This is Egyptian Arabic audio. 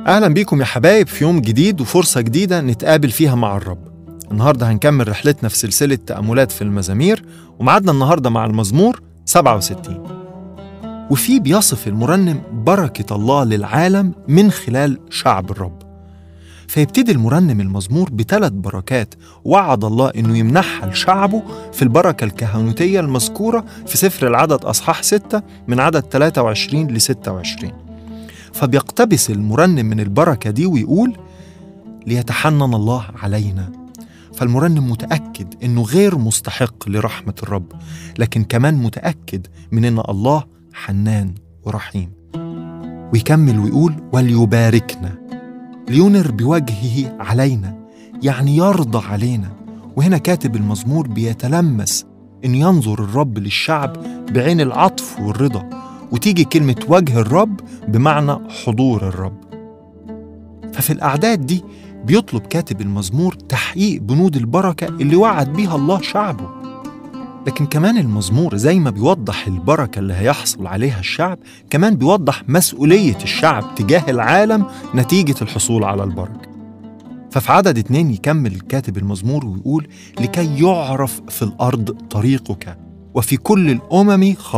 أهلا بيكم يا حبايب في يوم جديد وفرصة جديدة نتقابل فيها مع الرب النهاردة هنكمل رحلتنا في سلسلة تأملات في المزامير ومعادنا النهاردة مع المزمور 67 وفيه بيصف المرنم بركة الله للعالم من خلال شعب الرب فيبتدي المرنم المزمور بثلاث بركات وعد الله انه يمنحها لشعبه في البركة الكهنوتية المذكورة في سفر العدد أصحاح 6 من عدد 23 ل 26 فبيقتبس المرنم من البركة دي ويقول ليتحنن الله علينا فالمرنم متأكد إنه غير مستحق لرحمة الرب لكن كمان متأكد من إن الله حنان ورحيم ويكمل ويقول وليباركنا لينر بوجهه علينا يعني يرضى علينا وهنا كاتب المزمور بيتلمس إن ينظر الرب للشعب بعين العطف والرضا وتيجي كلمة وجه الرب بمعنى حضور الرب ففي الأعداد دي بيطلب كاتب المزمور تحقيق بنود البركة اللي وعد بيها الله شعبه لكن كمان المزمور زي ما بيوضح البركة اللي هيحصل عليها الشعب كمان بيوضح مسؤولية الشعب تجاه العالم نتيجة الحصول على البركة ففي عدد اتنين يكمل كاتب المزمور ويقول لكي يعرف في الأرض طريقك وفي كل الأمم